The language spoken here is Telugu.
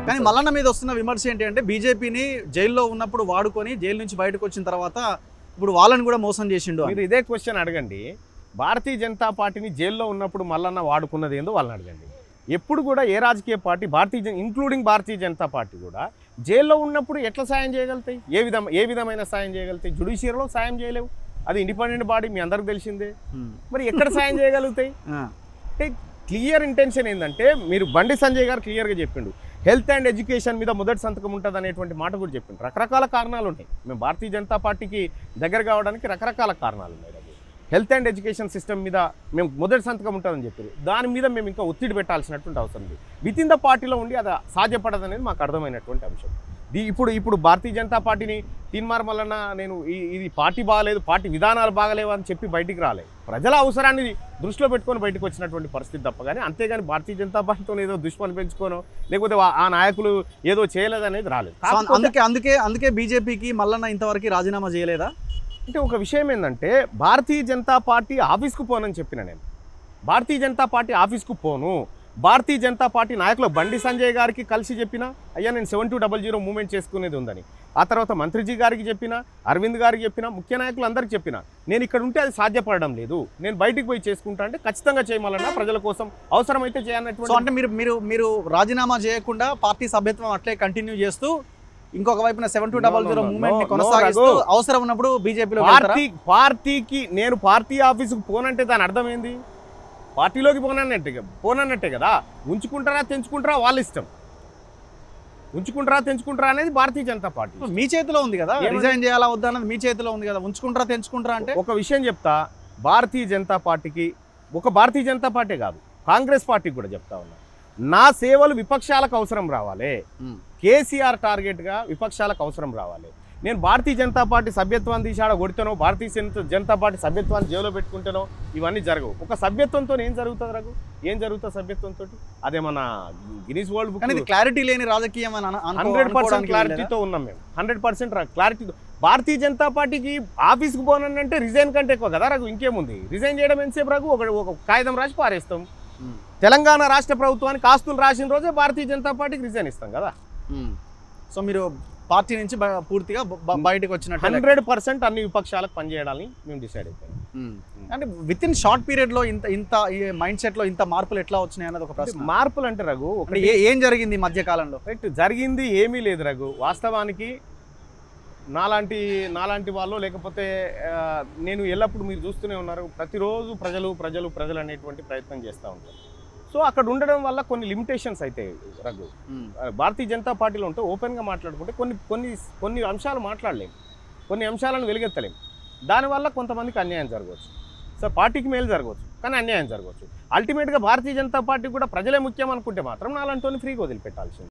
కానీ మల్లన్న మీద వస్తున్న విమర్శ ఏంటి అంటే బీజేపీని జైల్లో ఉన్నప్పుడు వాడుకొని జైలు నుంచి బయటకు వచ్చిన తర్వాత ఇప్పుడు వాళ్ళని కూడా మోసం చేసిండు అని. మీరు ఇదే క్వశ్చన్ అడగండి భారతీయ జనతా పార్టీని జైల్లో ఉన్నప్పుడు మల్లన్న వాడుకున్నది ఏందో వాళ్ళని అడగండి ఎప్పుడు కూడా ఏ రాజకీయ పార్టీ భారతీయ జన ఇంక్లూడింగ్ భారతీయ జనతా పార్టీ కూడా జైల్లో ఉన్నప్పుడు ఎట్లా సాయం చేయగలుగుతాయి ఏ విధం ఏ విధమైన సాయం చేయగలుగుతాయి జుడిషియరీలో సాయం చేయలేవు అది ఇండిపెండెంట్ బాడీ మీ అందరికి తెలిసిందే ఉమ్. మరి ఎక్కడ సాయం చేయగలుగుతాయి ఆ. అంటే క్లియర్ ఇంటెన్షన్ ఏంటంటే మీరు బండి సంజయ్ గారు క్లియర్గా చెప్పిండు హెల్త్ అండ్ ఎడ్యుకేషన్ మీద మొదటి సంతకం ఉంటుంది అనేటువంటి మాట కూడా చెప్పిండు రకరకాల కారణాలు ఉంటాయి మేము భారతీయ జనతా పార్టీకి దగ్గర కావడానికి రకరకాల కారణాలు ఉన్నాయి అది హెల్త్ అండ్ ఎడ్యుకేషన్ సిస్టమ్ మీద మేము మొదటి సంతకం ఉంటుందని చెప్పారు దాని మీద మేము ఇంకా ఒత్తిడి పెట్టాల్సినటువంటి అవసరం ఉంది విత్ ఇన్ ద పార్టీలో ఉండి అది సాధ్యపడదు అనేది మాకు అర్థమైనటువంటి అంశం దీ- ఇప్పుడు ఇప్పుడు భారతీయ జనతా పార్టీని తీన్మార్ మల్లన్న నేను ఈ- ఇది పార్టీ బాగాలేదు పార్టీ విధానాలు బాగలేవు అని చెప్పి బయటికి రాలేదు ప్రజల అవసరాన్ని దృష్టిలో పెట్టుకొని బయటకు వచ్చినటువంటి పరిస్థితి తప్ప కానీ అంతేగాని భారతీయ జనతా పార్టీతో ఏదో దుష్పలు పెంచుకోనో లేకపోతే వా- ఆ నాయకులు ఏదో చేయలేదు అనేది రాలేదు సో అం- కాకపోతే- అందుకే అందుకే అందుకే బీజేపీకి మల్లన్న ఇంతవరకు రాజీనామా చేయలేదా అంటే ఒక విషయం ఏంటంటే భారతీయ జనతా పార్టీ ఆఫీస్కు పోనని చెప్పిన నేను భారతీయ జనతా పార్టీ ఆఫీస్కు పోను భారతీయ జనతా పార్టీ నాయకులు బండి సంజయ్ గారికి కలిసి చెప్పిన అయ్యా నేను seven two double zero movement చేసుకునేది ఉందని ఆ తర్వాత మంత్రిజీ గారికి చెప్పిన అరవింద్ గారికి చెప్పిన ముఖ్య నాయకులు అందరికి చెప్పిన నేను ఇక్కడ ఉంటే అది సాధ్యపడడం లేదు నేను బయటికి పోయి చేసుకుంటా అంటే ఖచ్చితంగా చేయమలన్నా ప్రజల కోసం అవసరమైతే సో చేయనటువంటి అంటే మీరు మీరు మీరు రాజీనామా చేయకుండా పార్టీ సభ్యత్వం అట్లే కంటిన్యూ చేస్తూ ఇంకొక వైపున seven two No, double no, zero no, movement ని no, కొనసాగిస్తూ రఘు. అవసరం ఉన్నప్పుడు బీజేపీలో పార్టీ పార్టీకి నేను పార్టీ ఆఫీసుకు పోనంటే దాని అర్థం ఏంది పార్టీలోకి పోనన్నట్టే కదా- పోనన్నట్టే కదా ఉంచుకుంటారా తెంచుకుంటారా వాళ్ళ ఇష్టం ఉంచుకుంటారా తెంచుకుంటారా అనేది భారతీయ జనతా పార్టీ మీ చేతిలో ఉంది కదా ఏమని? రిజైన్ చేయాలా వద్దా అన్నది మీ చేతిలో ఉంది కదా ఉంచుకుంటారా తెంచుకుంటారా అంటే ఒక విషయం చెప్తా భారతీయ జనతా పార్టీకి ఒక భారతీయ జనతా పార్టీ కాదు కాంగ్రెస్ పార్టీకి కూడా చెప్తా ఉన్నా నా సేవలు విపక్షాలకు అవసరం రావాలి మ్. కేసీఆర్ టార్గెట్గా విపక్షాలకు అవసరం రావాలి నేను భారతీయ జనతా పార్టీ సభ్యత్వాన్ని తీసాడ కొడితేనో భారతీయ జన- జనతా పార్టీ సభ్యత్వాన్ని జేబులో పెట్టుకుంటేనో ఇవన్నీ జరగవు ఒక సభ్యత్వంతో ఏం జరుగుతుంది రఘు ఏం జరుగుతుంది సభ్యత్వంతో అదేమన్నా గినీస్ వరల్డ్ కానీ ఇది బుక్ క్లారిటీ లేని రాజకీయం అని అన- అనుకో- హండ్రెడ్ పర్సెంట్ అనుకోవడానికి క్లారిటీతో ఉన్నాం మేము హండ్రెడ్ పర్సెంట్ క్లారిటీతో భారతీయ జనతా పార్టీకి ఆఫీస్కి పోనని అంటే రిజైన్ కంటే ఎక్కువ కదా రఘు ఇంకేముంది రిజైన్ చేయడం ఎంతసేపు రఘు ఒక ఒక కాగితం రాసి పారేస్తాం మ్. తెలంగాణ రాష్ట్ర ప్రభుత్వానికి ఆస్తులు రాసిన రోజే భారతీయ జనతా పార్టీకి రిజైన్ ఇస్తాం కదా మ్. సో మీరు పార్టీ నుంచి బ- పూర్తిగా బ- బ- బయటకు వచ్చినట్టు హండ్రెడ్ పర్సెంట్ అన్ని విపక్షాలకు పనిచేయాలని మేము డిసైడ్ అయిపోయాం అంటే విత్ ఇన్ షార్ట్ పీరియడ్ లో ఇంత ఇంత ఈ మైండ్ సెట్ లో ఇంత మార్పులు ఎట్లా వచ్చినాయి అన్నది ఒక ప్రశ్న మార్పులు అంటే రఘు అంటే ఒకటి ఏ- ఏం జరిగింది ఈ మధ్య కాలంలో రైట్ జరిగింది ఏమీ లేదు రఘు వాస్తవానికి నాలాంటి నాలాంటి వాళ్ళు లేకపోతే ఆ, నేను ఎల్లప్పుడు మీరు చూస్తూనే ఉన్నారు ప్రతిరోజు ప్రజలు ప్రజలు ప్రజలు అనేటువంటి ప్రయత్నం చేస్తూ ఉంటారు సో అక్కడ ఉండడం వల్ల కొన్ని లిమిటేషన్స్ అయితే రఘు ఆ, భారతీయ జనతా పార్టీలో ఉంటే ఓపెన్గా మాట్లాడుకుంటే కొన్ని కొన్ని కొన్ని అంశాలు మాట్లాడలేము కొన్ని అంశాలను వెలుగెత్తలేము దానివల్ల కొంతమందికి అన్యాయం జరగవచ్చు సో పార్టీకి మేలు జరగవచ్చు కానీ అన్యాయం జరగవచ్చు అల్టిమేట్గా భారతీయ జనతా పార్టీ కూడా ప్రజలే ముఖ్యం అనుకుంటే మాత్రం నాలంటి ఫ్రీగా వదిలిపెట్టాల్సింది